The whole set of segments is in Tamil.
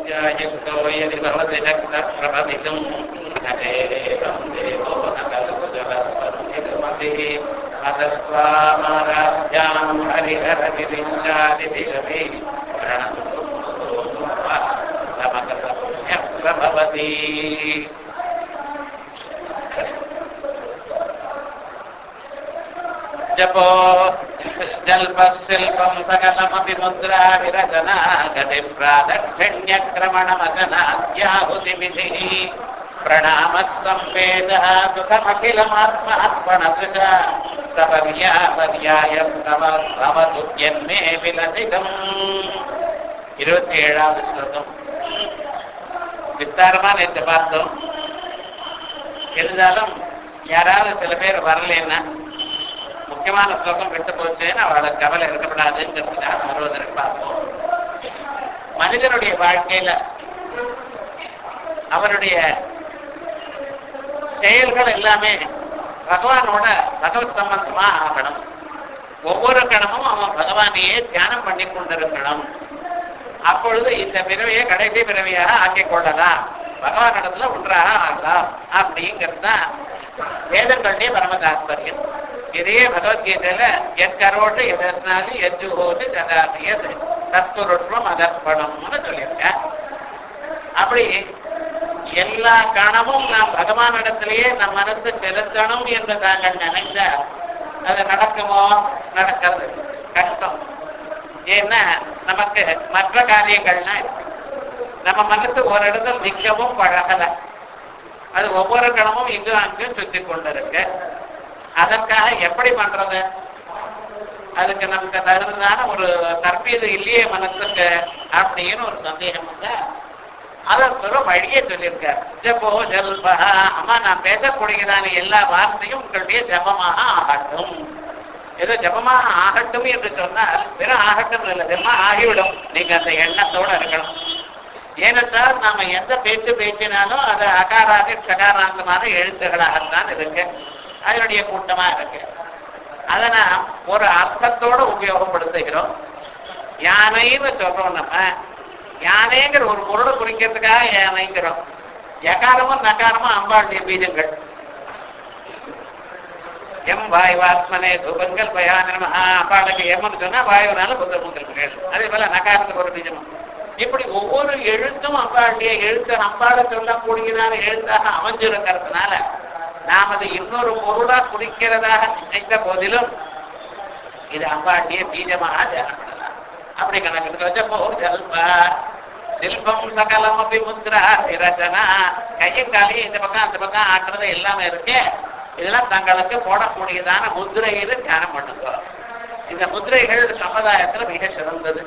ध्यायन्तो यदि भवति रक्तप्रभवितुम् नरेदं देवो न कल्पजलस्पन्दितमतिः अतस्त्वामाराध्यां हरिहरगिरिञ्जादिदिगमे प्रभवति जपो जल्पशिल्पं सकलमपि मुद्राविरचना गतिप्रादक्षिण्यक्रमणमचनाद्याहुतिविधिः प्रणामस्संवेदः सुखमखिलमात्मार्पणसृज सपर्या पर्यायं तव भवतु यन्मे विलसितम् இருபத்தி ஏழாவது ஸ்லோகம் விஸ்தாரமா நேற்று பார்த்தோம் இருந்தாலும் யாராவது சில பேர் வரலன்னா முக்கியமான ஸ்லோகம் விட்டு போச்சுன்னு அவளுக்கு கவலை இருக்கப்படாதுங்கிறதுக்காக வருவதற்கு பார்ப்போம் மனிதனுடைய வாழ்க்கையில அவருடைய செயல்கள் எல்லாமே பகவானோட பகவத் சம்பந்தமா ஆகணும் ஒவ்வொரு கணமும் அவன் பகவானையே தியானம் பண்ணி கொண்டிருக்கணும் அப்பொழுது இந்த பிறவியை கடைசி பிறவியாக ஆக்கிக் கொள்ளலாம் பகவான் இடத்துல ஒன்றாக ஆகலாம் அப்படிங்கிறது தான் வேதங்களுடைய பரம தாத்பரியம் இதே பகவத்கீதையில என் கரோட்டு எதனாலு எஜுகோடு ஜதாதியது தத்துருட்வம் அதர்ப்பணம்னு சொல்லியிருக்கேன் அப்படி எல்லா கணமும் நாம் பகவான் இடத்திலேயே நம் மனசு செலுத்தணும் என்று தாங்கள் நினைத்த அது நடக்குமோ நடக்கிறது கஷ்டம் ஏன்னா நமக்கு மற்ற காரியங்கள்லாம் இருக்கு. நம்ம மனசு ஒரு இடத்துல நிற்கவும் பழகல அது ஒவ்வொரு கணமும் இங்கும் அங்கும் சுத்தி கொண்டிருக்கு அதற்காக எப்படி பண்றது அதுக்கு நமக்கு தகுந்ததான ஒரு தற்பீது இல்லையே மனசுக்கு அப்படின்னு ஒரு சந்தேகம் வந்து அதற்கு ஒரு வழியை சொல்லியிருக்கார் ஜபோ ஜல்பா அம்மா நான் பேசக்கூடியதான எல்லா வார்த்தையும் உங்களுடைய ஜபமாக ஆகட்டும் ஏதோ ஜபமாக ஆகட்டும் என்று சொன்னால் வெறும் ஆகட்டும் இல்லை ஜபமா ஆகிவிடும் நீங்க அந்த எண்ணத்தோட இருக்கணும் ஏனென்றால் நாம எந்த பேச்சு பேசினாலும் அது அகாராதி சகாராந்தமான எழுத்துக்களாகத்தான் இருக்கு அதனுடைய கூட்டமா இருக்கு அதை நாம் ஒரு அர்த்தத்தோட உபயோகப்படுத்துகிறோம் யானைன்னு சொல்றோம் நம்ம யானைங்கிற ஒரு பொருளை குறிக்கிறதுக்காக யானைங்கிறோம் யகாரமும் நகாரமும் அம்பாளுடைய பீஜங்கள் எம் வாயுவாத்மனே துபங்கள் பயானம் அப்பாளுக்கு எம்னு சொன்னா வாயுனால புத்த புத்தர்கள் அதே போல நகாரத்துக்கு ஒரு பீஜம் இப்படி ஒவ்வொரு எழுத்தும் அம்பாளுடைய எழுத்து அம்பாளை சொல்லக்கூடியதான எழுத்தாக அமைஞ்சிருக்கிறதுனால நாம் அதை இன்னொரு பொருளா குறிக்கிறதாக நினைத்த போதிலும் இது அம்பாளுடைய பீஜமாக தியானம் பண்ணலாம் அப்படி கணக்கு வச்சப்போ ஜல்பா சில்பம் சகலம் அப்படி முத்ரா விரச்சனா கையும் காலையும் இந்த பக்கம் அந்த பக்கம் ஆட்டுறது எல்லாமே இருக்கு இதெல்லாம் தங்களுக்கு போடக்கூடியதான முத்திரையில தியானம் பண்ணுங்க இந்த முத்திரைகள் சமுதாயத்துல மிக சிறந்தது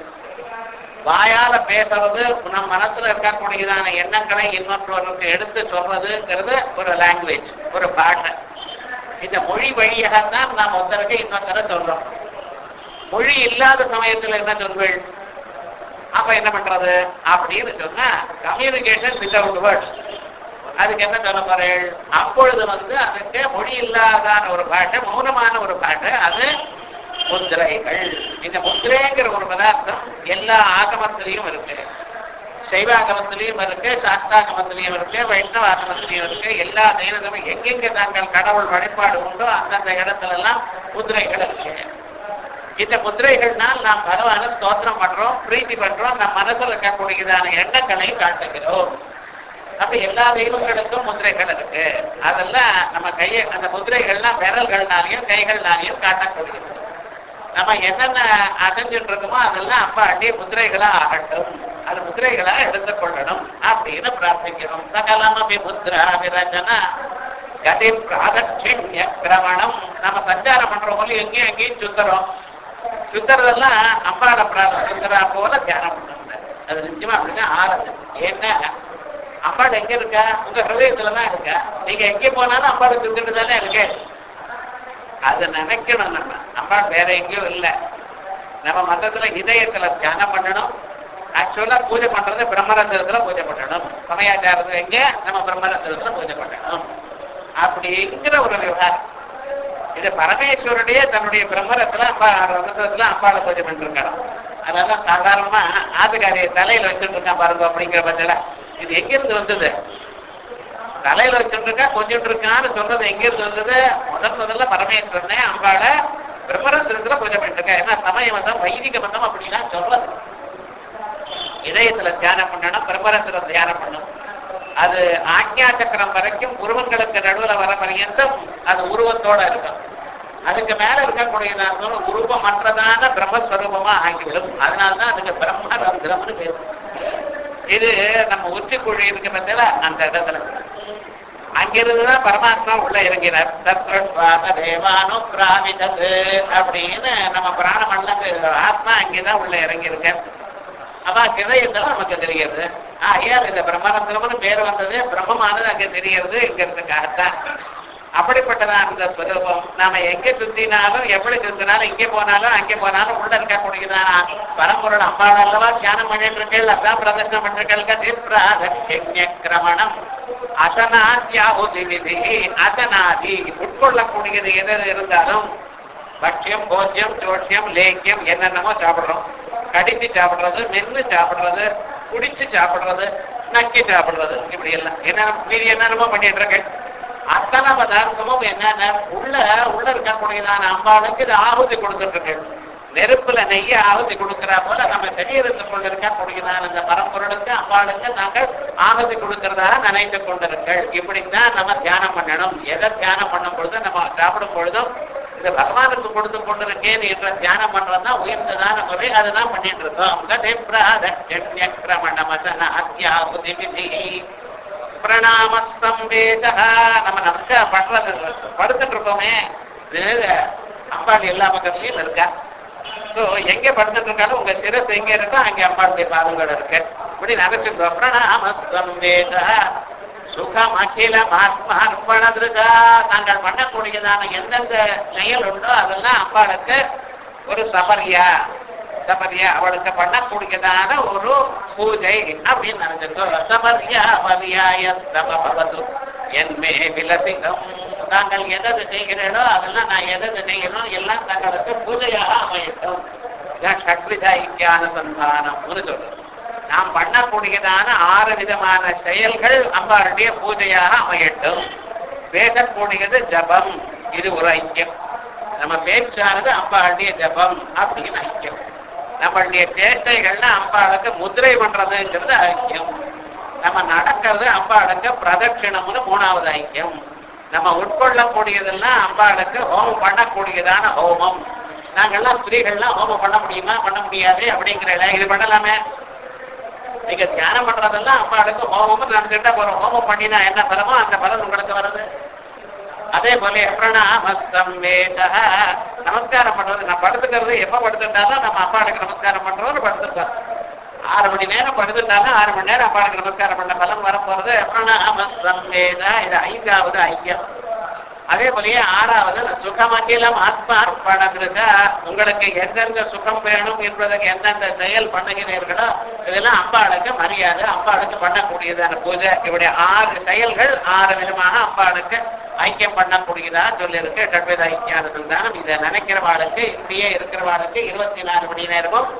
வாயால பேசுறது நம் மனசுல இருக்கக்கூடியதான எண்ணங்களை இன்னொருவருக்கு எடுத்து சொல்றதுங்கிறது ஒரு லாங்குவேஜ் ஒரு பாஷை இந்த மொழி வழியாகத்தான் நாம் ஒருத்தருக்கு இன்னொருத்தர சொல்றோம் மொழி இல்லாத சமயத்துல என்ன சொல்வீள் அப்ப என்ன பண்றது அப்படின்னு சொன்னா கம்யூனிகேஷன் வித்தவுட் வேர்ட்ஸ் அதுக்கு என்ன சொல்ல போறேன் அப்பொழுது வந்து அதுக்கு மொழி இல்லாதான ஒரு பாட்டை மௌனமான ஒரு பாட்டை அது முத்திரைகள் இந்த முத்திரைங்கிற ஒரு பதார்த்தம் எல்லா ஆகமத்திலையும் இருக்கு சைவாகமத்திலையும் இருக்கு சாஸ்தாகமத்திலையும் இருக்கு வைஷ்ணவ ஆகமத்திலையும் இருக்கு எல்லா தெய்வங்களும் எங்கெங்க தாங்கள் கடவுள் வழிபாடு உண்டோ அந்தந்த இடத்துல எல்லாம் முத்திரைகள் இருக்கு இந்த முத்திரைகள்னால் நாம் பகவான ஸ்தோத்திரம் பண்றோம் பிரீத்தி பண்றோம் நம் மனசுல இருக்கக்கூடியதான எண்ணங்களை காட்டுகிறோம் அப்ப எல்லா தெய்வங்களுக்கும் முத்திரைகள் இருக்கு அதெல்லாம் நம்ம கையை அந்த முத்திரைகள்லாம் விரல்கள்னாலையும் கைகள்னாலையும் காட்டக்கூடியது நம்ம என்னென்ன அசைஞ்சுட்டு இருக்கோமோ அதெல்லாம் அப்பா அண்டி முத்திரைகளா ஆகட்டும் அது முத்திரைகளா எடுத்துக்கொள்ளணும் அப்படின்னு பிரார்த்திக்கிறோம் சகலமபி முத்ரா விரஞ்சனா கதி பிராதட்சிண்ய கிரமணம் நம்ம சஞ்சாரம் பண்றோம் போல எங்கேயும் எங்கேயும் சுத்துறோம் சுத்துறதெல்லாம் அம்பாட பிரார்த்தனை சுத்துறா போல தியானம் பண்ணுங்க அது நிச்சயமா அப்படிதான் ஆறுது ஏன்னா அம்பாள் எங்க இருக்கா உங்க ஹிருதயத்துல தான் இருக்கா நீங்க எங்க போனாலும் அம்பாளை சுத்திட்டு தானே இருக்கு அதை நினைக்கணும் நம்ம அம்பாள் வேற எங்கேயும் இல்லை நம்ம மதத்துல இதயத்துல தியானம் பண்ணணும் ஆக்சுவலா பூஜை பண்றது பிரம்மரந்திரத்துல பூஜை பண்ணணும் சமயாச்சாரத்துல எங்க நம்ம பிரம்மரந்திரத்துல பூஜை பண்ணணும் அப்படிங்கிற ஒரு விவகாரம் இது பரமேஸ்வருடைய தன்னுடைய பிரம்மரத்துல அம்பா ரந்திரத்துல அம்பாளை பூஜை பண்ணிருக்காராம் அதெல்லாம் சாதாரணமா ஆத்துக்காரிய தலையில வச்சுட்டு இருக்கான் பாருங்க அப்படிங்கிற பட்சத்துல இது எங்க இருந்து வந்தது தலையில வச்சுட்டு இருக்கா கொஞ்சிட்டு இருக்கான்னு சொல்றது எங்க இருந்து வந்தது முதல் முதல்ல பரமேஸ்வரனே அம்பாள பிரம்மரத்திரத்துல பூஜை பண்ணிட்டு இருக்கா ஏன்னா சமய மதம் வைதிக மதம் அப்படிலாம் சொல்றது இதயத்துல தியானம் பண்ணணும் பிரம்மரத்துல தியானம் பண்ணணும் அது ஆக்ஞா சக்கரம் வரைக்கும் உருவங்களுக்கு நடுவுல வர பரியந்தம் அது உருவத்தோட இருக்கும் அதுக்கு மேல இருக்கக்கூடியதாக உருவமற்றதான பிரம்மஸ்வரூபமா ஆகிவிடும் அதனாலதான் அதுக்கு பிரம்மரந்திரம்னு பேரு இது நம்ம உச்சிக்குழி இருக்கு பார்த்தீங்களா அந்த இடத்துல அங்கிருந்துதான் பரமாத்மா உள்ள இறங்கினார் தத்வாத தேவானு பிராவிதது அப்படின்னு நம்ம பிராணமண்டலத்து ஆத்மா அங்கேதான் உள்ள இறங்கி இருக்கார் அப்ப கிரயத்துல நமக்கு தெரிகிறது ஆகையால் இந்த பிரம்மரந்திரம்னு பேர் வந்தது பிரம்மமானது அங்க தெரிகிறது அப்படிப்பட்டதான் அந்த ஸ்வரூபம் நாம எங்க சுத்தினாலும் எப்படி சுத்தினாலும் இங்கே போனாலும் அங்கே போனாலும் உள்ள இருக்கக்கூடியதான பரம்பொருள் அம்பாள் அல்லவா தியானம் பண்ணிட்டு இருக்கேள் அதான் பிரதர்ஷனம் பண்ணிருக்கேள் கிரமணம் அசனாத்யாவுதி விதி அசனாதி உட்கொள்ளக்கூடியது எது இருந்தாலும் பட்சியம் போஜ்யம் ஜோட்சியம் லேக்கியம் என்னென்னமோ சாப்பிடுறோம் கடிச்சு சாப்பிடுறது மென்னு சாப்பிடுறது குடிச்சு சாப்பிடுறது நக்கி சாப்பிடுறது இப்படி எல்லாம் என்ன மீதி என்னென்னமோ பண்ணிட்டு இருக்கேன் அத்தனை பதார்த்தமும் என்னென்ன உள்ள உள்ள இருக்கக்கூடியதான அம்பாளுக்கு இது ஆகுதி கொடுத்துட்டு இருக்கு நெருப்புல நெய்ய ஆகுதி கொடுக்கிறா போல நம்ம சரீரத்துக்குள்ள இருக்கக்கூடியதான அந்த பரம்பொருளுக்கு அம்பாளுக்கு நாங்கள் ஆகுதி கொடுக்கிறதாக நினைத்து கொண்டிருக்கள் இப்படித்தான் நம்ம தியானம் பண்ணணும் எதை தியானம் பண்ணும் பொழுது நம்ம சாப்பிடும் பொழுதும் இந்த பகவானுக்கு கொடுத்து கொண்டிருக்கேன் என்ற தியானம் பண்றதுதான் உயர்ந்ததான முறை அதுதான் பண்ணிட்டு இருக்கோம் கிரமணமசன அத்தியாகுதி விதி பிரணாம சம்பேதா நம்ம நமஸ்காரம் பண்றது படுத்துட்டு இருக்கோமே இது அம்பாள் எல்லா பக்கத்துலயும் இருக்கா ஸோ எங்க படுத்துட்டு இருக்காலும் உங்க சிரஸ் எங்க இருக்கோ அங்க அம்பாளுடைய பாதங்கள் இருக்கு இப்படி நினைச்சிருக்கோம் பிரணாம சம்பேதா சுகம் அகிலம் ஆத்மார்ப்பணதுக்கா தாங்கள் பண்ணக்கூடியதான எந்தெந்த செயல் உண்டோ அதெல்லாம் அம்பாளுக்கு ஒரு சபரியா சபரியா அவளுக்கு பண்ணக்கூடியதான ஒரு பூஜை அப்படின்னு நினைச்சிருக்கோம் சபரியா பரியாய பவது என்மே விலசிகம் தாங்கள் எதது செய்கிறீர்களோ அதெல்லாம் நான் எதது செய்யணும் எல்லாம் தங்களுக்கு பூஜையாக அமையட்டும் சக்திதா இத்தியான சந்தானம்னு சொல்றது நாம் பண்ணக்கூடியதான ஆறு விதமான செயல்கள் அம்பாளுடைய பூஜையாக அமையட்டும் பேசக்கூடியது ஜபம் இது ஒரு ஐக்கியம் நம்ம பேச்சானது அம்பாளுடைய ஜபம் அப்படின்னு ஐக்கியம் நம்மளுடைய சேட்டைகள்னா அம்பாளுக்கு முதிரை பண்றதுங்கிறது ஐக்கியம் நம்ம நடக்கிறது அம்பாளுக்கு பிரதட்சிணம்னு மூணாவது ஐக்கியம் நம்ம உட்கொள்ளக்கூடியதெல்லாம் அம்பாளுக்கு ஹோமம் பண்ணக்கூடியதான ஹோமம் நாங்கெல்லாம் ஸ்திரீகள்லாம் ஹோமம் பண்ண முடியுமா பண்ண முடியாது அப்படிங்கிற இது பண்ணலாமே நீங்க தியானம் பண்றதெல்லாம் அம்பாளுக்கு ஹோமம் நடந்துட்டா போறோம் ஹோமம் பண்ணினா என்ன பலமோ அந்த பலன் உங்களுக்கு வருது அதே போல பிரணாமஸ்தம் வேத நமஸ்காரம் பண்றது நான் படுத்துக்கிறது எப்ப படுத்துட்டாலும் நம்ம அப்பாளுக்கு நமஸ்காரம் பண்றோம்னு படுத்துட்டோம் ஆறு மணி நேரம் படுத்துட்டாலும் ஆறு மணி நேரம் அப்பாளுக்கு நமஸ்காரம் பண்ண பலன் வரப்போறது பிரணாமஸ்தம் வேத இது ஐந்தாவது ஐக்கியம் அதே போலயே ஆறாவது சுகமகிலம் ஆத்மார்ப்பணகிருக உங்களுக்கு எந்தெந்த சுகம் வேணும் என்பதற்கு எந்தெந்த செயல் பண்ணுகிறீர்களோ இதெல்லாம் அம்பாளுக்கு மரியாதை அம்பாளுக்கு பண்ணக்கூடியதான பூஜை இப்படி ஆறு செயல்கள் ஆறு விதமாக அம்பாளுக்கு ஐக்கியம் பண்ணக்கூடியதா சொல்லியிருக்கு ஷட்வேத ஐக்கியானத்தில் தான் இதை நினைக்கிறவாளுக்கு இப்படியே இருக்கிறவாளுக்கு இருபத்தி நாலு மணி நேரமும்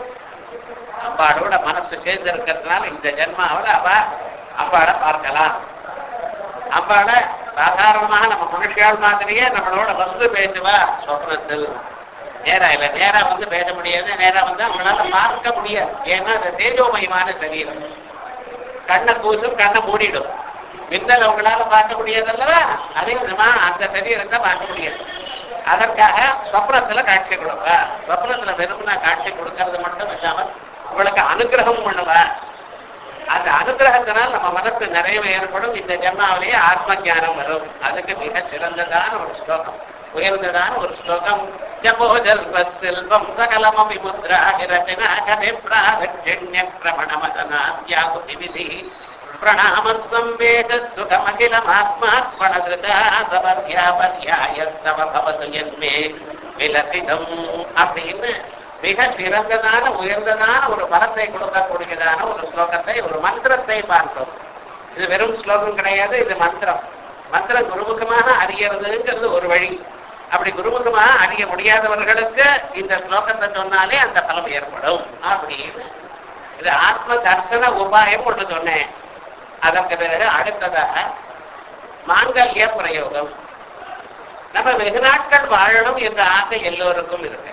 அம்பாளோட மனசு சேர்ந்து இருக்கிறதுனால இந்த ஜென்மாவில் அவ அம்பாளை பார்க்கலாம் அம்பாளை சாதாரணமாக நம்ம மனுஷால் மாதிரியே நம்மளோட வந்து பேசுவா சொப்னத்தில் நேரா இல்ல நேரா வந்து பேச முடியாது நேரா வந்து அவங்களால பார்க்க முடியாது ஏன்னா அது தேஜோமயமான சரீரம் கண்ணை கூசும் கண்ணை மூடிடும் மின்னல் அவங்களால பார்க்க முடியாதல்லவா அதே விதமா அந்த சரீரத்தை பார்க்க முடியாது அதற்காக சொப்னத்துல காட்சி கொடுப்பா சொப்னத்துல வெறும்னா காட்சி கொடுக்கறது மட்டும் இல்லாமல் உங்களுக்கு அனுகிரகம் பண்ணுவா அந்த அனுகிரகத்தினால் நம்ம மனசு நிறைவு ஏற்படும் இந்த ஜென்மாவிலேயே ஆத்ம ஞானம் வரும் அதுக்கு மிக சிறந்ததான ஒரு ஸ்லோகம் உயர்ந்ததான ஒரு ஸ்லோகம் ஜபோ ஜல்ப செல்வம் சகலமபி முத்ரா நிரச்சனா கதை பிராகஜன்ய பிரமணமதனாத்யாகுதி விதி பிரணாமஸ்வம் வேத சுகமகிலமாத்மாத்மணகிருதா சபர்யாபர்யாயஸ்தவ பவது என்மே விலசிதம் அப்படின்னு மிக சிறந்ததான உயர்ந்ததான ஒரு பலத்தை கொடுக்கக்கூடியதான ஒரு ஸ்லோகத்தை ஒரு மந்திரத்தை பார்த்தோம் இது வெறும் ஸ்லோகம் கிடையாது இது மந்திரம் மந்திரம் குருமுகமாக அறியறதுங்கிறது ஒரு வழி அப்படி குருமுகமா அறிய முடியாதவர்களுக்கு இந்த ஸ்லோகத்தை சொன்னாலே அந்த பலம் ஏற்படும் அப்படின்னு இது ஆத்ம தர்சன உபாயம் ஒன்று சொன்னேன் அதற்கு பிறகு அடுத்ததாக மாங்கல்ய பிரயோகம் நம்ம வெகு நாட்கள் வாழணும் என்ற ஆசை எல்லோருக்கும் இருக்கு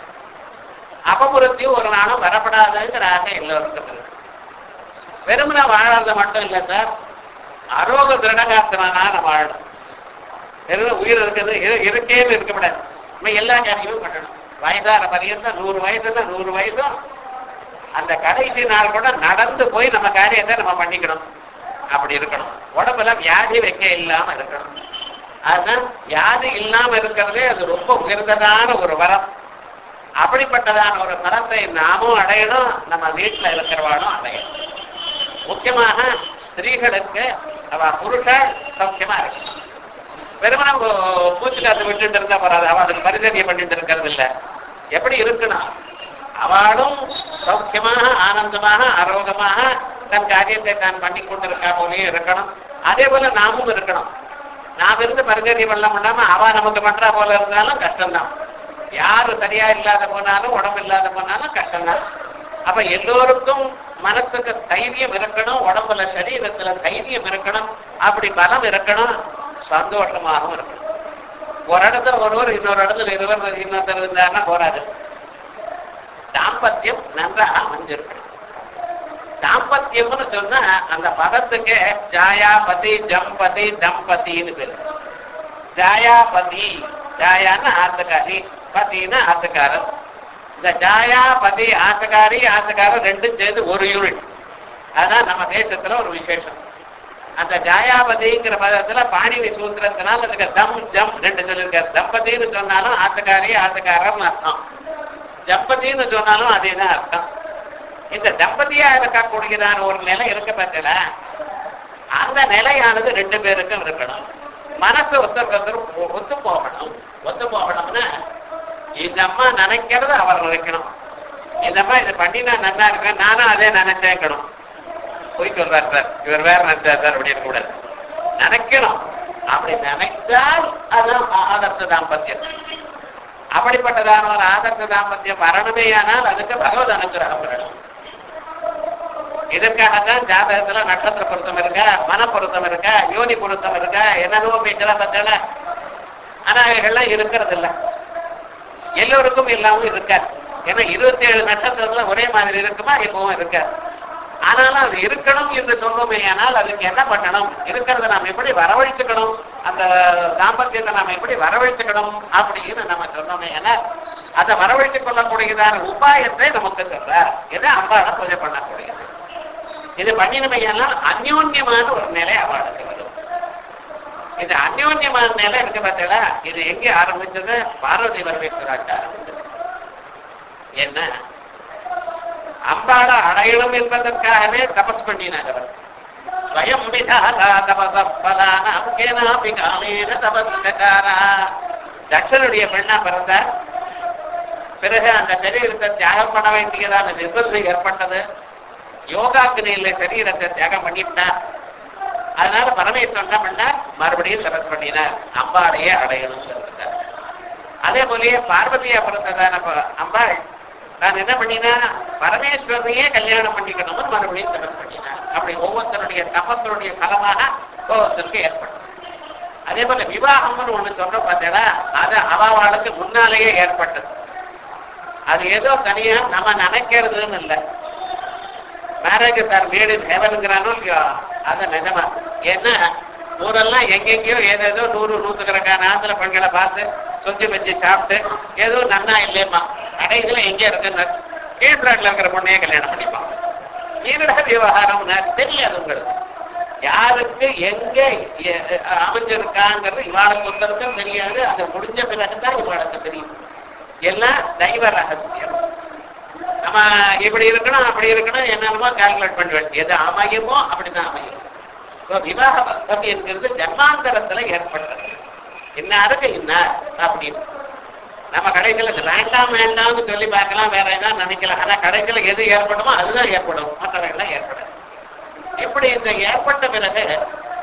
அபமுறுத்தி ஒரு நாளும் வரப்படாதுங்கிற ஆசை எல்லோருக்கும் இருக்கு வெறுமனை வாழறது மட்டும் இல்லை சார் அரோக திருடகாத்திரனால வாழணும் வெறும் உயிர் இருக்குது இரு- இருக்கேன்னு இருக்கக்கூடாது நம்ம எல்லா காரியமும் பண்ணணும் வயதான பரியந்தம் நூறு வயசுல நூறு வயசும் அந்த கடைசி நாள் கூட நடந்து போய் நம்ம காரியத்தை நம்ம பண்ணிக்கணும் அப்படி இருக்கணும் உடம்புல வியாதி வைக்க இல்லாம இருக்கணும் அதுதான் வியாதி இல்லாம இருக்கிறதே அது ரொம்ப உயர்ந்ததான ஒரு வரம் அப்படிப்பட்டதான ஒரு வரத்தை நாமும் அடையணும் நம்ம வீட்டுல இருக்கிறவாளும் அடையணும் முக்கியமாக ஸ்திரீகளுக்கு அவ புருஷன் சௌக்கியமா இருக்கணும் வெறுமனை பூச்சில் அதை விட்டுட்டு இருந்தா போறாது அவ அதுக்கு பரிசரியை பண்ணிட்டு இருக்கிறது இல்ல எப்படி இருக்கணும் அவளும் சௌக்கியமாக ஆனந்தமாக ஆரோக்கியமாக தன் காரியத்தை தான் பண்ணி கொண்டிருக்கா போலயே இருக்கணும் அதே போல நாமும் இருக்கணும் நாம் இருந்து பரிசரியை பண்ண முடியாம அவ நமக்கு பண்றா போல இருந்தாலும் கஷ்டம்தான் யாரு சரியா இல்லாத போனாலும் உடம்பு இல்லாத போனாலும் கஷ்டம்தான் அப்ப எல்லோருக்கும் மனசுக்கு தைரியம் இருக்கணும் உடம்புல சரீரத்துல தைரியம் இருக்கணும் அப்படி பலம் இருக்கணும் சந்தோஷமாகவும் இருக்கணும் ஒரு இடத்துல ஒருவர் இன்னொரு இடத்துல இருவர் இன்னொருத்தர் இருந்தாருன்னா போராது தாம்பத்தியம் நன்றாக அமைஞ்சிருக்கணும் தாம்பத்தியம்னு சொன்னா அந்த பதத்துக்கு ஜாயாபதி ஜம்பதி தம்பதின்னு பேரு ஜாயாபதி ஜாயான்னு ஆத்துக்காரி பதின்னு ஆத்துக்காரர் இந்த ஜாயாபதி ஆத்துக்காரி ஆத்துக்காரர் ரெண்டும் சேர்ந்து ஒரு யூனிட் அதான் நம்ம தேசத்துல ஒரு விசேஷம் அந்த ஜாயாபதிங்கிற பதத்துல பாணினி சூத்திரத்தினால் அதுக்கு தம் ஜம் ரெண்டு சொல்லியிருக்காரு தம்பதின்னு சொன்னாலும் ஆத்துக்காரி ஆத்துக்காரர்னு அர்த்தம் ஜம்பதின்னு சொன்னாலும் அதேதான் அர்த்தம் இந்த தம்பதியா இருக்கக்கூடியதான ஒரு நிலை இருக்க பத்தில அந்த நிலையானது ரெண்டு பேருக்கும் இருக்கணும் மனசு ஒருத்தருக்கு ஒருத்தர் ஒத்து போகணும் ஒத்து போகணும்னா இந்த அம்மா நினைக்கிறத அவர் நினைக்கணும் இந்த அம்மா இதை பண்ணி நான் நல்லா இருக்கேன் நானும் அதே நினைச்சேக்கணும் போய் சொல்றாரு சார் இவர் வேற நினைச்சார் சார் அப்படி இருக்கக்கூடாது நினைக்கணும் அப்படி நினைச்சால் அதுதான் ஆதர்ச தாம்பத்தியம் அப்படிப்பட்டதான ஒரு ஆதர்ச தாம்பத்தியம் வரணுமே ஆனால் அதுக்கு பகவத் அனுகிரகம் வரணும் இதற்காகத்தான் ஜாதகத்துல நட்சத்திர பொருத்தம் இருக்கா மன பொருத்தம் இருக்கா யோனி பொருத்தம் இருக்கா என்னென்னவோ பேச்செல்லாம் பார்த்தல ஆனா இவைகள்லாம் இருக்கிறது இல்ல எல்லோருக்கும் இல்லாமல் இருக்காது ஏன்னா இருபத்தி ஏழு நட்சத்திரத்துல ஒரே மாதிரி இருக்குமா எப்பவும் இருக்காது ஆனாலும் அது இருக்கணும் என்று சொன்னோமே ஆனால் அதுக்கு என்ன பண்ணணும் இருக்கிறத நாம் எப்படி வரவழைச்சுக்கணும் அந்த தாம்பத்தியத்தை நாம் எப்படி வரவழைச்சுக்கணும் அப்படின்னு நம்ம சொன்னோமே ஆனால் அதை வரவழைத்துக் கொள்ளக்கூடியதான உபாயத்தை நமக்கு சொல்றார் இது அம்பாளை பூஜை பண்ணக்கூடியது இது பண்ணினமையெல்லாம் அந்யோன்யமான ஒரு நிலை அவளுக்கு வரும் இது அந்யோன்யமான நிலை இருக்கு பார்த்தீங்களா இது எங்கே ஆரம்பிச்சது பார்வதி பரமேஸ்வராட்ட ஆரம்பிச்சது என்ன அம்பாளை அடையணும் என்பதற்காகவே தபஸ் பண்ணினார் அவர் ஸ்வயம் விதாதா தபசலானாம் கேனாபி காலேன தபஸ்காரா தட்சனுடைய பெண்ணா பிறந்தார் பிறகு அந்த சரீரத்தை தியாகம் பண்ண வேண்டியதான நிர்பந்தம் ஏற்பட்டது யோகாக்கினியில சரீரத்தை தியாகம் பண்ணிவிட்டார் அதனால பரமேஸ்வரன் என்ன பண்ணார் மறுபடியும் தபஸ் பண்ணினார் அம்பாளையே அடையணும் சொல்லிட்டார் அதே போலயே பார்வதியா பிறந்ததான ப- அம்பாள் நான் என்ன பண்ணினா பரமேஸ்வரனையே கல்யாணம் பண்ணிக்கணும்னு மறுபடியும் தபஸ் பண்ணினார் அப்படி ஒவ்வொருத்தருடைய தபத்தினுடைய பலமாக ஒவ்வொருத்தருக்கு ஏற்படும் அதே போல விவாகம்னு ஒண்ணு சொல்ற பார்த்தீங்களா அது அவாவாளுக்கு முன்னாலேயே ஏற்பட்டது அது ஏதோ தனியா நம்ம நினைக்கிறதுன்னு இல்லை மேரேஜ் சார் மேடு ஹெவனுங்கிறானோ இல்லையோ அது நிஜமா ஏன்னா ஊரெல்லாம் எங்கெங்கயோ ஏதேதோ நூறு நூத்துக்கணக்கான ஆந்திர பெண்களை பார்த்து சொஞ்சு வச்சு சாப்பிட்டு ஏதோ நன்னா இல்லையம்மா கடைசியில எங்க இருக்குன்னு கீழ்நாட்டில் இருக்கிற பொண்ணையே கல்யாணம் பண்ணிப்பான் என்னடா விவகாரம்னா தெரியாது உங்களுக்கு யாருக்கு எங்க எ- அமைஞ்சிருக்காங்கிறது இவாளுக்கு ஒருத்தருக்கும் தெரியாது அது முடிஞ்ச பிறகுதான் இவாளுக்கு தெரியும் எல்லாம் தெய்வ ரகசியம் நம்ம இப்படி இருக்கணும் அப்படி இருக்கணும் என்னென்னமோ கால்குலேட் பண்ணுவேன் எது அமையுமோ அப்படிதான் அமையும் இப்போ விவாக பக்தம் என்கிறது ஜன்மாந்தரத்துல ஏற்பட்டது இன்னாருக்கு இன்னார் அப்படின்னு நம்ம கடைசியில் இது வேண்டாம் வேண்டாம்னு சொல்லி பார்க்கலாம் வேற ஏதாவது நினைக்கலாம் ஆனா கடைசியில் எது ஏற்படுமோ அதுதான் ஏற்படும் மற்றவைகள்லாம் ஏற்படும் இப்படி இந்த ஏற்பட்ட பிறகு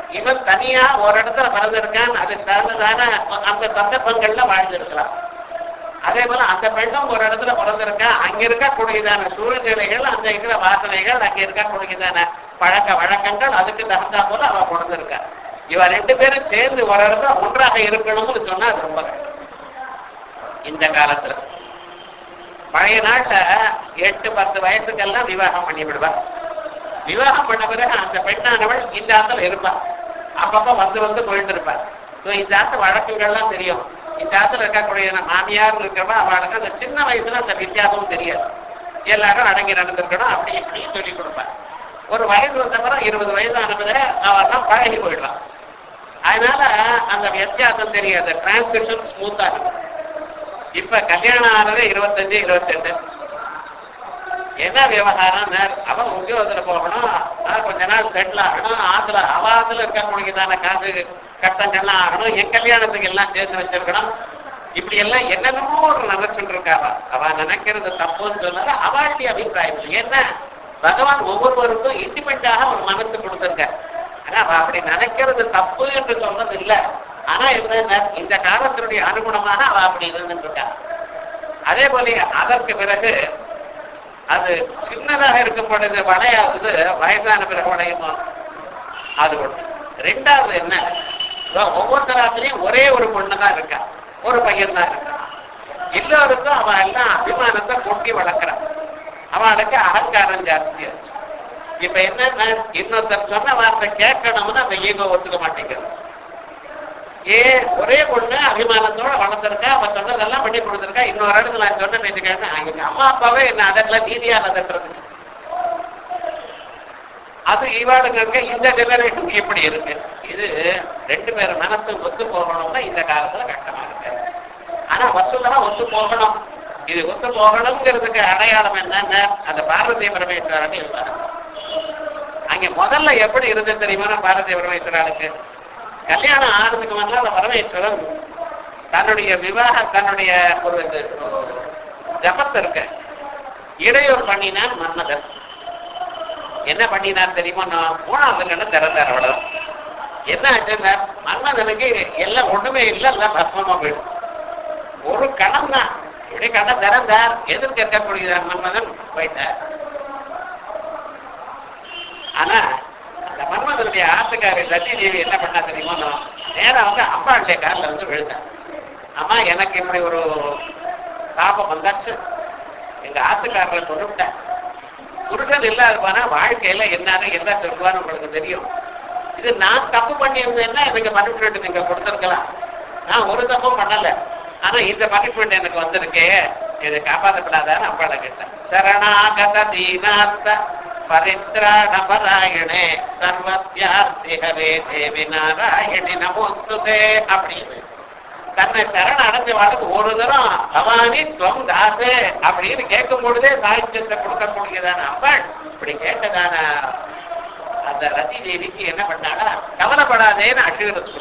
இவன் தனியா ஒரு இடத்துல பிறந்திருக்கான் அதுக்கு தகுந்ததான அந்த சந்தர்ப்பங்கள்ல வாழ்ந்திருக்கலாம் அதே போல அந்த பெண்ணும் ஒரு இடத்துல பிறந்திருக்கா அங்க இருக்கக்கூடியதான சூழ்நிலைகள் அங்க இருக்கிற வாசனைகள் அங்க இருக்கக்கூடியதான பழக்க வழக்கங்கள் அதுக்கு தகுந்தா போல அவ பிறந்திருக்கா இவ ரெண்டு பேரும் சேர்ந்து ஒரு இடத்துல ஒன்றாக இருக்கணும்னு சொன்னா அது ரொம்ப கஷ்டம். இந்த காலத்துல பழைய நாட்டுல எட்டு பத்து வயசுக்கெல்லாம் விவாகம் பண்ணி விடுவா விவாகம் பண்ண பிறகு அந்த பெண்ணானவள் இந்த ஆத்துல இருப்பா அப்பப்ப வந்து வந்து போயிட்டு இருப்பா So, இந்த ஆத்து வழக்குகள்லாம் தெரியும் இந்த ஆத்துல இருக்கக்கூடிய மாமியார் இருக்கிறவா அவளுக்கு அந்த சின்ன வயசுல அந்த வித்தியாசமும் தெரியாது எல்லாரும் அடங்கி நடந்திருக்கணும் அப்படி இப்படி சொல்லி கொடுப்பா ஒரு வயசு வந்தப்பறம் இருபது வயசு ஆனதுல அவெல்லாம் பழகி போயிடுவான் அதனால அந்த வித்தியாசம் தெரியாது டிரான்ஸ்கிரிப்ஷன் ஸ்மூத்தா இருக்கும் இப்ப கல்யாணம் ஆனது இருபத்தஞ்சு இருபத்தெட்டு என்ன விவகாரம் அவன் உத்தியோகத்துல போகணும் அஹ் கொஞ்ச நாள் செட்டில் ஆகணும் ஆத்துல அவாத்துல இருக்கக்கூடியதான காசு கட்டங்கள்லாம் ஆகணும் என் கல்யாணத்துக்கு எல்லாம் சேர்த்து வச்சிருக்கணும் இப்படி எல்லாம் என்னென்னமோ ஒரு நினைச்சுட்டு இருக்காவா அவ நினைக்கிறது தப்புன்னு சொன்னால அவளுடைய அபிப்பிராயம் இல்லை. என்ன பகவான் ஒவ்வொருவருக்கும் இண்டிபெண்டாக ஒரு மனசு கொடுத்துருக்க ஆனா அவ அப்படி நினைக்கிறது தப்பு என்று சொன்னது இல்ல ஆனா என்ன இந்த காலத்தினுடைய அனுகுணமாக அவ அப்படி இருந்துட்டு இருக்கா அதே போல அதற்கு பிறகு அது சின்னதாக இருக்கும் பொழுது வளையாதது வயசான பிறகு வளையுமா அது ஒண்ணு ரெண்டாவது என்ன இதோ ஒவ்வொருத்தராத்திலையும் ஒரே ஒரு பொண்ணு தான் இருக்கா ஒரு பையன் தான் இருக்கா எல்லோருக்கும் அவ எல்லாம் அபிமானத்தை கொட்டி வளர்க்குறான் அவளுக்கு அகங்காரம் ஜாஸ்தியாச்சு இப்ப என்னன்னா இன்னொருத்தர் சொன்ன வார்த்தை கேட்கணும்னு அந்த ஈகோ ஒத்துக்க மாட்டேங்குது ஏன் ஒரே பொண்ணு அபிமானத்தோட வளர்ந்துருக்கா அவன் சொன்னதெல்லாம் பண்ணி கொடுத்துருக்கா இன்னொரு இடத்துல நான் சொன்ன பேச்சுக்காங்க எங்க அம்மா அப்பாவே என்ன அதெல்லாம் நீதியா நடத்துறது அது இவாளுங்க இந்த ஜெனரேஷன் எப்படி இருக்கு இது ரெண்டு பேர் மனசு ஒத்து போகணும்னா இந்த காலத்துல கஷ்டமா இருக்கு ஆனா வசூலா ஒத்து போகணும் இது ஒத்து போகணுங்கிறதுக்கு அடையாளம் என்னன்னா அந்த பார்வதி பரமேஸ்வரன் இருந்தாங்க அங்க முதல்ல எப்படி இருந்தது தெரியுமா பாரதிய பரமேஸ்வரனுக்கு கல்யாணம் ஆனதுக்கு முன்னால பரமேஸ்வரன் தன்னுடைய விவாக தன்னுடைய ஒரு இது, ஜபத்தை இருக்க இடையூறு பண்ணினான் மன்மதன் என்ன பண்ணினார் தெரியுமா நான் மூணாவது கண்ணு திறந்தார் அவ்வளவு என்ன ஆச்சுன்னா மன்மதனுக்கு எல்லாம் ஒண்ணுமே இல்லை எல்லாம் பஸ்மமா போயிடும் ஒரு கணம் தான் இப்படி கண்ணை திறந்தார் எதிர்க்க இருக்கக்கூடியதார் மன்மதன் போயிட்டார் ஆனா அந்த மன்மதனுடைய ஆத்துக்காரி சத்தி தேவி என்ன பண்ணா தெரியுமா நேரா வந்து அம்பாளுடைய காலில் வந்து விழுந்தார் அம்மா எனக்கு இப்படி ஒரு பாபம் வந்தாச்சு எங்க ஆத்துக்காரரை கொண்டுட்டேன் புருஷன் இல்லாத போனா வாழ்க்கையில என்னன்னு என்ன சொல்லுவான்னு உங்களுக்கு தெரியும் இது நான் தப்பு பண்ணியிருந்தேன்னா எனக்கு பனிஷ்மெண்ட் நீங்க கொடுத்துருக்கலாம் நான் ஒரு தப்பும் பண்ணல ஆனா இந்த பனிஷ்மெண்ட் எனக்கு வந்திருக்கே இதை காப்பாற்றப்படாதான்னு அப்பாட கேட்டேன் சரணாகத தீனார்த்த பரித்ராண பராயணே சர்வஸ்யார்த்தி ஹரே தேவி நாராயணி நமோஸ்துதே அப்படின்னு தன்னை சரண அடைஞ்ச வாழ்க்கை ஒரு தரம் பவானி துவம் தாசே அப்படின்னு கேட்கும் பொழுதே சாகித்யத்தை கொடுக்கக்கூடியதான அம்பாள் இப்படி கேட்டதான அந்த ரதி தேவிக்கு என்ன பண்ணாடா கவலைப்படாதேன்னு அழுகிறது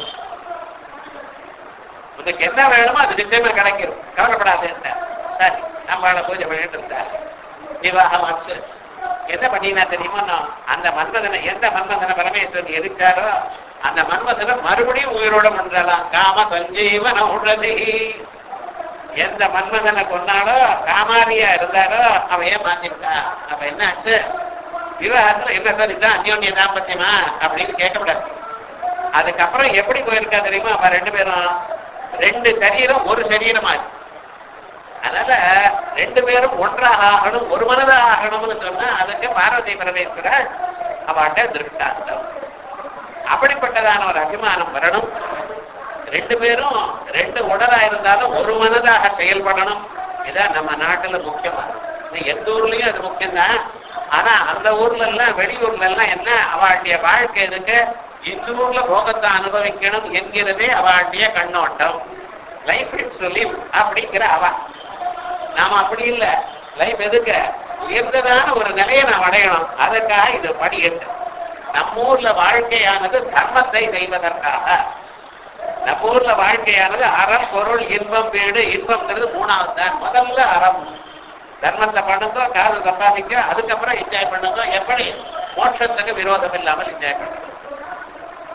உனக்கு என்ன வேணுமோ அது நிச்சயமா கிடைக்கும் கவலைப்படாதேன்ட்ட சரி நம்மளால பூஜை பண்ணிட்டு இருந்தா விவாகம் ஆச்சு என்ன பண்ணினா தெரியுமா நான் அந்த மன்மதனை எந்த மன்மதனை பரமேஸ்வரன் எரிச்சாரோ அந்த மன்மதனை மறுபடியும் உயிரோட பண்றலாம் காம சஞ்சீவன உடதி எந்த மன்மதனை கொண்டாடோ காமாரியா இருந்தாரோ அவன் ஏன் மாத்திருக்கா அப்ப என்ன ஆச்சு விவாகத்துல என்ன சார் இதுதான் அந்யோன்ய தாம்பத்தியமா அப்படின்னு கேட்கக்கூடாது அதுக்கப்புறம் எப்படி போயிருக்கா தெரியுமா அவன் ரெண்டு பேரும் ரெண்டு சரீரம் ஒரு சரீரமா இருக்கு அதனால ரெண்டு பேரும் ஒன்றாக ஆகணும் ஒரு மனதாக ஆகணும்னு சொன்னா அதுக்கு பார்வதி பரமேஸ்வரர் அவட்ட திருஷ்டாந்தம் அப்படிப்பட்டதான ஒரு அபிமானம் வரணும் ரெண்டு பேரும் ரெண்டு உடலா இருந்தாலும் ஒரு மனதாக செயல்படணும் இதான் நம்ம நாட்டுல முக்கியமா இது எந்த ஊர்லயும் அது முக்கியம்தான் ஆனா அந்த ஊர்ல எல்லாம் வெளியூர்ல எல்லாம் என்ன அவளுடைய வாழ்க்கை இருக்கு இந்த ஊர்ல போகத்தை அனுபவிக்கணும் என்கிறதே அவளுடைய கண்ணோட்டம் லைஃப் இட்ஸ் லிவ் அப்படிங்கிற அவ நாம அப்படி இல்ல லைஃப் எதுக்கு உயர்ந்ததான ஒரு நிலையை நாம் அடையணும் அதுக்காக இது படி எட்டு நம்ம ஊர்ல வாழ்க்கையானது தர்மத்தை செய்வதற்காக நம்ம ஊர்ல வாழ்க்கையானது அறம் பொருள் இன்பம் வீடு இன்பம்ங்கிறது மூணாவது தான் முதல்ல அறம் தர்மத்தை பண்ணுங்க காது சம்பாதிக்க அதுக்கப்புறம் என்ஜாய் பண்ணுங்க எப்படி மோட்சத்துக்கு விரோதம் இல்லாமல் என்ஜாய் பண்ணுங்க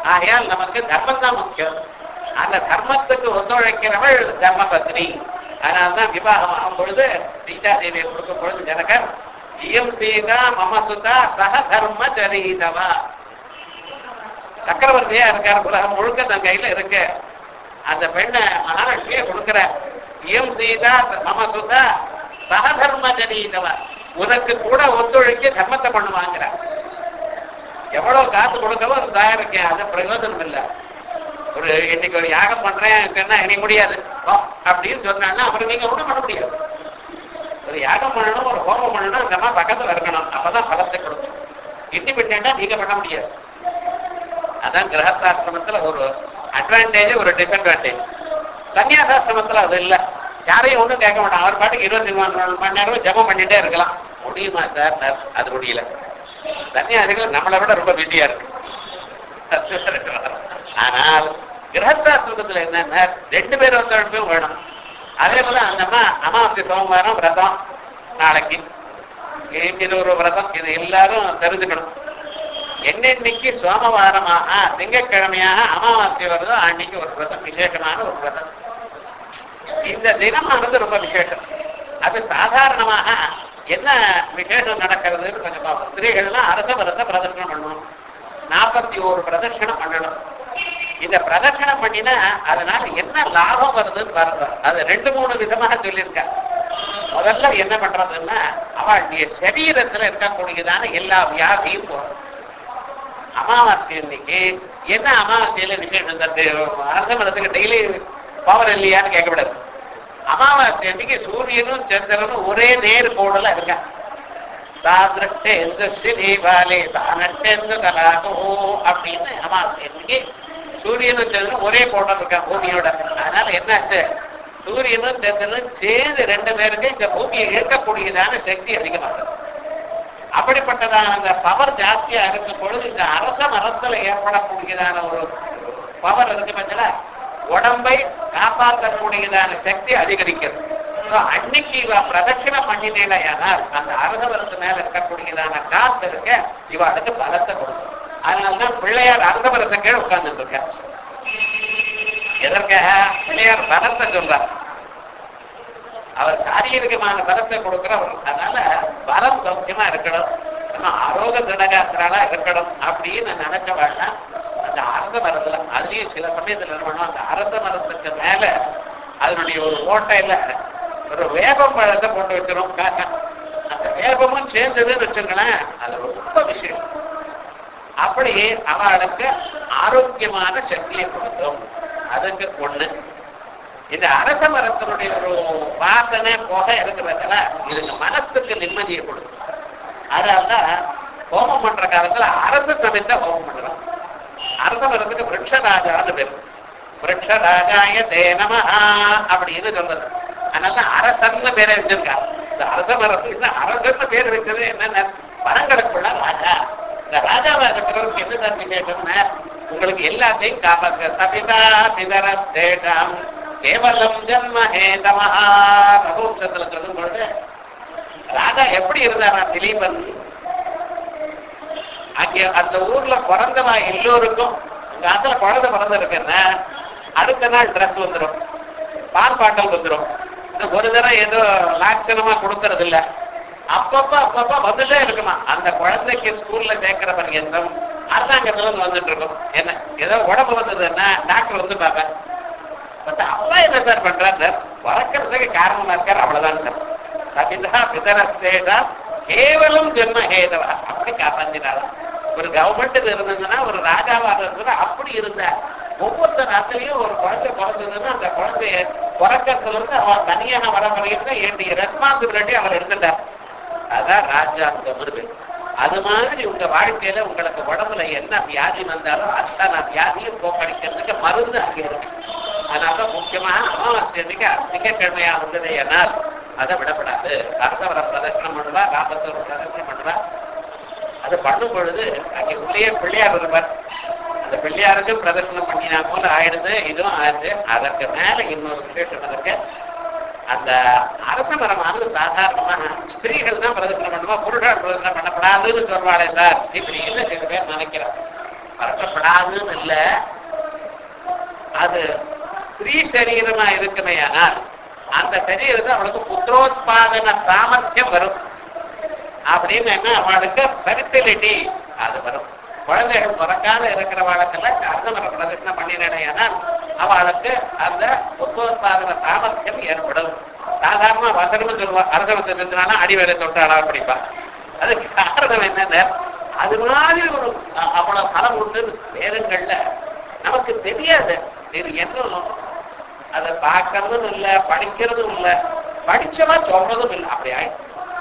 ஆகையால் நமக்கு தர்மம் தான் முக்கியம் அந்த தர்மத்துக்கு ஒத்துழைக்கிறவள் தர்ம பத்னி அதனால்தான் விவாகம் ஆகும் பொழுது சீதா தேவியை கொடுக்கும் பொழுது ஜனகர் இயம் சீதா மம சுதா சக தர்ம சரிதவா சக்கரவர்த்தியா இருக்கார் உலகம் முழுக்க தன் கையில இருக்கு அந்த பெண்ணை மகாலட்சுமியை கொடுக்கிற இயம் சீதா மம சுதா சக தர்ம சரிதவா உனக்கு கூட ஒத்துழைக்க தர்மத்தை பண்ணுவாங்கிற எவ்வளவு காசு கொடுக்கவோ அது தயாரிக்கேன் அது பிரயோஜனம் இல்லை ஒரு இன்னைக்கு ஒரு யாகம் பண்றேன் சொன்னா எனக்கு முடியாது வா, அப்படின்னு சொன்னான்னா அப்புறம் நீங்க ஒண்ணும் பண்ண முடியாது ஒரு யாகம் பண்ணணும் ஒரு ஹோமம் பண்ணணும் அந்த அம்மா பக்கத்துல இருக்கணும் அப்பதான் பலத்தை கொடுக்கும் இண்டிபெண்டா நீங்க பண்ண முடியாது அதான் கிரகஸ்தாசிரமத்துல ஒரு அட்வான்டேஜ் ஒரு டிஸ்அட்வான்டேஜ் சன்னியாசாசிரமத்துல அது இல்ல யாரையும் ஒண்ணும் கேட்க மாட்டான் அவர் பாட்டுக்கு இருபத்தி மூணு மணி நேரம் ஜெபம் பண்ணிட்டே இருக்கலாம் முடியுமா சார் சார், அது முடியல சன்னியாசிகள் நம்மளை விட ரொம்ப பிஸியா இருக்கு ஆனால் கிரகஸ்தாசிரமத்துல என்னன்னா ரெண்டு பேர் ஒத்துழைப்பும் வேணும் அதே போல அந்த அம்மா அமாவாசை சோமவாரம் விரதம் நாளைக்கு இ- இது ஒரு விரதம் இது எல்லாரும் தெரிஞ்சுக்கணும் என்னென்னைக்கு சோமவாரமாக திங்கட்கிழமையாக அமாவாசை வருதோ அன்னைக்கு ஒரு விரதம் விசேஷமான ஒரு விரதம் இந்த தினமானது ரொம்ப விசேஷம் அது சாதாரணமாக என்ன விசேஷம் நடக்கிறதுன்னு கொஞ்சம் பார்ப்போம் ஸ்திரீகள்லாம் அரச விரத பிரதர்ஷனம் பண்ணணும் நாற்பத்தி ஒரு பிரதர்ஷனம் பண்ணணும் இந்த பிரதர்ஷனம் பண்ணினா அதனால என்ன லாபம் வருதுன்னு பாருங்க அது ரெண்டு மூணு விதமாக சொல்லியிருக்காங்க முதல்ல என்ன பண்றதுன்னா அவளுடைய சரீரத்துல இருக்கக்கூடியதான எல்லா வியாதியும் போகும் அமாவாசை அன்னைக்கு என்ன அமாவாசையில விசேஷம் தட்டு அரச மரத்துக்கு டெய்லி பவர் இல்லையான்னு கேட்கக்கூடாது அமாவாசை அன்னைக்கு சூரியனும் சந்திரனும் ஒரே நேர் கோடுல இருக்கா சாதிரட்டேந்து ஸ்ரீபாலே தானட்டேந்து கலாகோ அப்படின்னு அமாவாசை அன்னைக்கு சூரியனும் சந்திரனும் ஒரே கோடம் இருக்கான் பூமியோட அதனால என்னாச்சு சூரியனும் சந்திரனும் சேர்ந்து ரெண்டு பேருக்கு இந்த பூமியை இயக்கக்கூடியதான சக்தி அதிகமாகுது அப்படிப்பட்டதான அந்த பவர் ஜாஸ்தியா இருக்கும் பொழுது இந்த அரச மரத்துல ஏற்படக்கூடியதான ஒரு பவர் இருக்கு பார்த்தீங்களா உடம்பை காப்பாற்றக்கூடியதான சக்தி அதிகரிக்கிறது So, அன்னைக்கு இவ பிரதட்சிணம் பண்ணினேனால் அந்த அரச மரத்து மேல இருக்கக்கூடியதான காத்து இருக்க இவாளுக்கு பலத்தை கொடுக்கும் அதனாலதான் பிள்ளையார் அரச மரத்தை கீழே உட்கார்ந்துட்டு இருக்கார் எதற்காக பிள்ளையார் பலத்தை சொல்றார் அவர் சாரீரிகமான பலத்தை கொடுக்கிறவர் அதனால பலம் சௌக்கியமா இருக்கணும் நம்ம ஆரோக்கிய திடகாத்திராலா இருக்கணும் அப்படின்னு நினைச்ச வேண்டாம் அந்த அரச மரத்துல அதுலயும் சில சமயத்துல என்ன பண்ணுவோம் அந்த அரச மரத்துக்கு மேல அதனுடைய ஒரு ஓட்டையில ஒரு வேப்பம் பழத்தை போட்டு வச்சிரும் காக்கா அந்த வேப்பமும் சேர்ந்ததுன்னு வச்சுங்களேன் அது ரொம்ப விஷயம் அப்படி அவளுக்கு ஆரோக்கியமான சக்தியை கொடுக்கும் அதுக்கு ஒண்ணு இந்த அரச மரத்தினுடைய ஒரு வாசனை புகை இருக்கிறதுல இதுங்க மனசுக்கு நிம்மதியை கொடுக்கும் அதனாலதான் ஹோமம் பண்ற காலத்துல அரசு சமைத்த ஹோமம் பண்றோம் அரச மரத்துக்கு விரக்ஷராஜான்னு பேர் விரக்ஷராஜாய தே நமஹா அப்படின்னு சொல்றது அதனால அரசன்னு பேரை வச்சிருக்கா இந்த அரச மரத்துக்கு இந்த அரசன்னு பேர் வச்சது என்னன்னா மரங்களுக்குள்ள ராஜா இந்த ராஜாவா இருக்கிறவருக்கு என்ன தான் விசேஷம்னா உங்களுக்கு எல்லாத்தையும் காப்பாற்ற சபிதா பிதரஸ்தேஷாம் கேவலம் ஜன்ம ஹேதமஹா ரகுவம்சத்துல சொல்லும் பொழுது ராஜா எப்படி இருந்தாரா திலீபன் அங்கே அந்த ஊர்ல பிறந்தவா எல்லோருக்கும் உங்க ஆத்துல குழந்தை பிறந்திருக்குன்னா அடுத்த நாள் ட்ரெஸ் வந்துடும் பால் பாட்டல் வந்துடும் இந்த ஒரு தடவை ஏதோ லாட்சணமா கொடுக்கறது இல்ல அப்பப்ப அப்பப்ப வந்துட்டே இருக்குமா அந்த குழந்தைக்கு ஸ்கூல்ல சேர்க்கிற பர்யந்தம் அரசாங்கத்துல இருந்து வந்துட்டு இருக்கும் என்ன ஏதோ உடம்பு வந்ததுன்னா டாக்டர் வந்து பார்ப்பேன் பட் அப்பா என்ன சார் பண்றாரு சார் வளர்க்கறதுக்கு காரணமா இருக்கார் அவ்வளவுதான் சார் சபிதா பிதரஸ்தேதா கேவலம் ஜென்ம ஹேதவா அப்படி காப்பாந்தினாலும் ஒரு கவர்மெண்ட் இருந்ததுன்னா ஒரு ராஜாவாக இருந்ததுன்னா அப்படி இருந்தா ஒவ்வொருத்தர் ராத்திரியும் ஒரு குழந்தை பிறந்ததுன்னா அந்த குழந்தைய பிறக்கத்துல இருந்து அவன் தனியாக வர வரைக்கும் என்னுடைய ரெஸ்பான்சிபிலிட்டி அவர் எடுத்துட்டார் அதான் ராஜாங்கம் இருக்கு அது மாதிரி உங்க வாழ்க்கையில உங்களுக்கு உடம்புல என்ன வியாதி வந்தாலும் அத்தனை வியாதியும் போக்கடிக்கிறதுக்கு மருந்து அங்கே இருக்கு அதனால முக்கியமா அமாவாசை அன்னைக்கு திங்கட்கிழமையா வந்தது என்னால் அதை விடப்படாது அரசவர பிரதர்ஷனம் பண்ணுவா ராமத்தோர பிரதர்ஷனம் பண்ணுவா அது பண்ணும் பொழுது அங்கே உள்ளே பிள்ளையார் இருப்பார் அந்த பிள்ளையாருக்கு பிரதர்ஷனம் பண்ணினா போல ஆயிடுது இதுவும் ஆயிடுது அதற்கு மேல இன்னொரு விசேஷம் இருக்கு அந்த அரச மரமானது சாதாரணமாக ஸ்திரீகள் தான் பிரதர்ஷனம் பண்ணுவா புருஷன் பிரதர்ஷனம் பண்ணப்படாதுன்னு சொல்வாளே சார் இப்படி என்ன சில பேர் நினைக்கிறார் பறக்கப்படாதுன்னு இல்லை அது ஸ்திரீ சரீரமா இருக்குமே ஆனால் அந்த சரீரத்தை அவளுக்கு புத்திரோத்பாதன சாமர்த்தியம் வரும் அப்படின்னு என்ன அவளுக்கு ஃபெர்டிலிட்டி அது வரும் குழந்தைகள் பிறக்காத இருக்கிறவளுக்கெல்லாம் அர்த்தமர பிரதட்சணை பண்ணினடையானால் அவளுக்கு அந்த புத்திரோத்பாதன சாமர்த்தியம் ஏற்படும் சாதாரண வசனமும் சொல்லுவா அரசனத்தை நின்றாலும் அடிவேலை தொட்டாளா படிப்பா அதுக்கு காரணம் என்னன்னா அது மாதிரி ஒரு அ- அவ்வளவு பலம் உண்டு வேதங்கள்ல நமக்கு தெரியாது இது என்ன அதை பார்க்கறதும் இல்ல படிக்கிறதும் இல்ல படிச்சவா சொல்றதும் இல்லை அப்படி ஆயிடுச்சு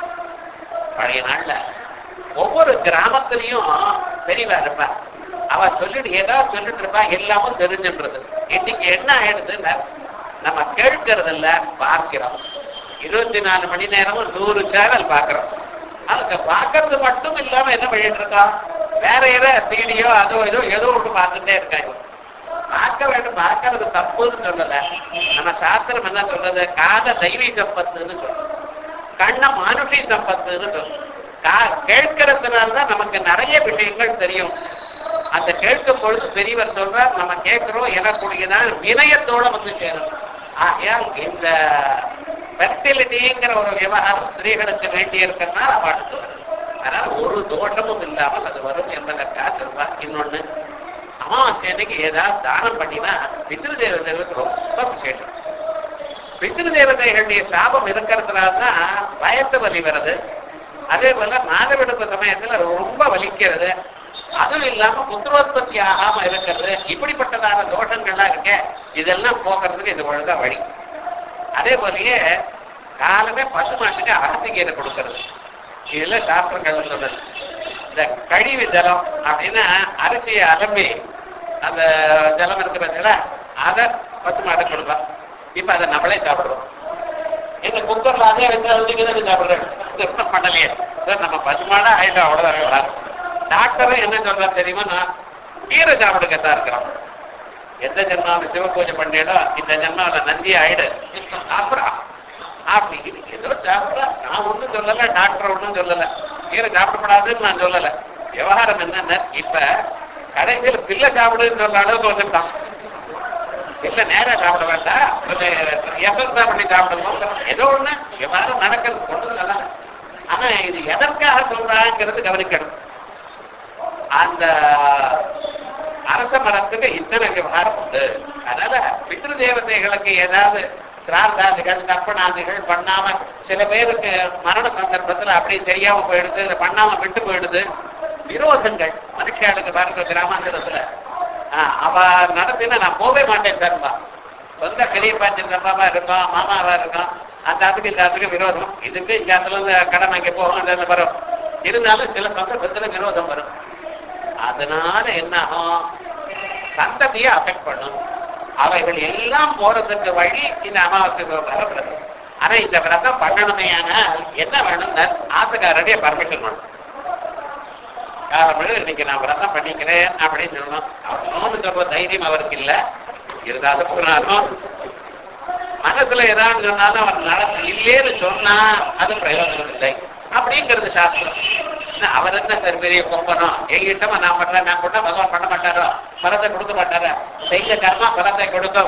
பழைய நாள்ல ஒவ்வொரு கிராமத்திலையும் பெரியவா இருப்பா அவ சொல்லிட்டு ஏதாவது சொல்லிட்டு இருப்பா எல்லாமும் தெரிஞ்சுன்றது இன்னைக்கு என்ன ஆயிடுதுன்னா நம்ம கேட்கறது இல்ல பார்க்கிறோம் இருபத்தி நாலு மணி நேரமும் நூறு சேனல் பார்க்கிறோம் அதுக்கு பார்க்கறது மட்டும் இல்லாம என்ன பண்ணிட்டு இருக்கோம் வேற ஏதோ சீடியோ அதோ ஏதோ ஏதோ ஒன்று பார்த்துட்டே இருக்காங்க பார்க்க வேண்டும் பார்க்கறது தப்புன்னு சொல்லல நம்ம சாஸ்திரம் என்ன சொல்றது காத தெய்வீ சம்பத்துன்னு சொல்றது கண்ண மானுஷி சம்பத்துன்னு சொல்றது கா- கேட்கறதுனாலதான் நமக்கு நிறைய விஷயங்கள் தெரியும் அந்த கேட்கும் பொழுது பெரியவர் சொல்றார் நம்ம கேட்கிறோம் எனக்கூடியதான் வினயத்தோட வந்து சேரும் ஆகையால் இந்த ஃபெர்டிலிட்டிங்கிற ஒரு விவகாரம் ஸ்திரீகளுக்கு வேண்டி இருக்கிறதுனால அவளுக்கு வரும் அதனால ஒரு தோஷமும் இல்லாமல் அது வரும் என்பதற்காக சொல்றா இன்னொன்னு அமாவாசை அன்னைக்கு ஏதாவது தானம் பண்ணினா பித்ரு தேவதைகளுக்கு ரொம்ப விசேஷம் பித்ரு தேவதைகளுடைய சாபம் இருக்கிறதுனால தான் பயத்து வலி வருது அதே போல மாதவிடுப்பு சமயத்துல ரொம்ப வலிக்கிறது அதுவும் இல்லாம புத்திரோத்பத்தி ஆகாம இருக்கிறது இப்படிப்பட்டதான தோஷங்கள்லாம் இருக்க இதெல்லாம் போக்குறதுக்கு இது ஒழுங்கா வழி அதே போலயே காலமே பசு மாட்டுக்கு அகத்திகீரை கொடுக்கறது இதுல சாஸ்திரங்கள் சொல்றது இந்த கழிவு ஜலம் அப்படின்னா அரிசியை அலம்பி அந்த ஜலம் இருக்கு பார்த்தீங்களா அதை பசு மாடு கொடுப்போம் இப்ப அதை நம்மளே சாப்பிடுறோம் எங்க குக்கர்ல அதே வச்சு அழுதிக்கு சாப்பிடுறேன் பண்ணலையே சார் நம்ம பசுமாடா ஆயிட்டோம் அவ்வளவுதான் வராது டாக்டரும் என்ன சொல்றாரு தெரியுமா நான் கீரை சாப்பிடுக்கத்தான் இருக்கிறோம் எந்த ஜென்மாவில் சிவ பூஜை பண்ணிடோ இந்த ஜென்மாவில் நந்தி ஆயிடு அப்புறம் அப்படி ஏதோ சாப்பிடா நான் ஒண்ணும் சொல்லல டாக்டர் ஒண்ணும் சொல்லல கீரை சாப்பிடப்படாதுன்னு நான் சொல்லல விவகாரம் என்னன்னா இப்ப கடைசியில் பிள்ளை சாப்பிடுன்னு சொல்ற அளவுக்கு வந்துட்டான் இல்ல நேரா சாப்பிட வேண்டாம் கொஞ்சம் எஃபெக்டா பண்ணி சாப்பிடணும் ஏதோ ஒண்ணு விவகாரம் நடக்கிறது கொண்டு சொல்லலாம் ஆனா இது எதற்காக சொல்றாங்கிறது கவனிக்கணும் அந்த அரச மரத்துக்கு இத்தனை விவகாரம் உண்டு அதனால பித்ரு தேவதைகளுக்கு ஏதாவது சிரார்த்தாதிகள் தர்ப்பணாதிகள் பண்ணாம சில பேருக்கு மரண சந்தர்ப்பத்துல அப்படி தெரியாம போயிடுது இதை பண்ணாம விட்டு போயிடுது விரோதங்கள் மனுஷாளுக்கு பாருங்க கிராமாந்திரத்துல ஆஹ் அவ நடத்தினா நான் போகவே மாட்டேன் சார்பா சொந்த பெரியப்பா சின்னப்பாவா இருக்கும் மாமாவா இருக்கும் அந்த அதுக்கு இந்த அதுக்கு விரோதம் இதுக்கு இந்த அதுல இருந்து கடன் அங்கே போகும் அந்த அந்த வரும் இருந்தாலும் சில சந்தர்ப்பத்துல விரோதம் வரும் அதனால என்ன ஆகும் சந்ததியை அஃபெக்ட் பண்ணும் அவைகள் எல்லாம் போறதுக்கு வழி இந்த அமாவாசை விரதம் ஆனா இந்த விரதம் பண்ணணுமே ஆனால் என்ன வேணும்னா ஆத்துக்காரடைய பர்மிஷன் வேணும் காரணம் இன்னைக்கு நான் விரதம் பண்ணிக்கிறேன் அப்படின்னு சொல்லணும் அவனு சொல்ற தைரியம் அவருக்கு இல்ல இருந்தாலும் போனாலும் மனசுல ஏதாவது சொன்னாலும் அவர் நடந்து இல்லேன்னு சொன்னா அது பிரயோஜனம் இல்லை அப்படிங்கிறது சாஸ்திரம் என்ன, அவர் என்ன சார் பெரிய கொம்பனும் எங்கிட்டமா நான் பண்றேன் நான் கூட பகவான் பண்ண மாட்டாரோ பலத்தை கொடுக்க மாட்டாரா செய்த கர்மா பலத்தை கொடுக்கும்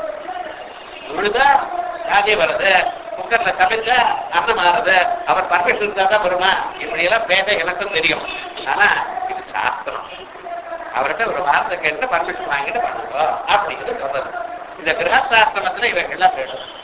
விழுதா காஜி வருது குக்கர்ல சமைச்சா அன்னம் ஆறுது அவர் பர்மிஷன் இருந்தா தான் வருமா இப்படி எல்லாம் பேச எனக்கும் தெரியும் ஆனா இது சாஸ்திரம் அவர்கிட்ட ஒரு வார்த்தை கேட்டு பர்மிஷன் வாங்கிட்டு பண்ணுங்க அப்படிங்கிறது சொல்றது இந்த கிரகசாஸ்திரத்துல இவைகள்லாம் பேசும்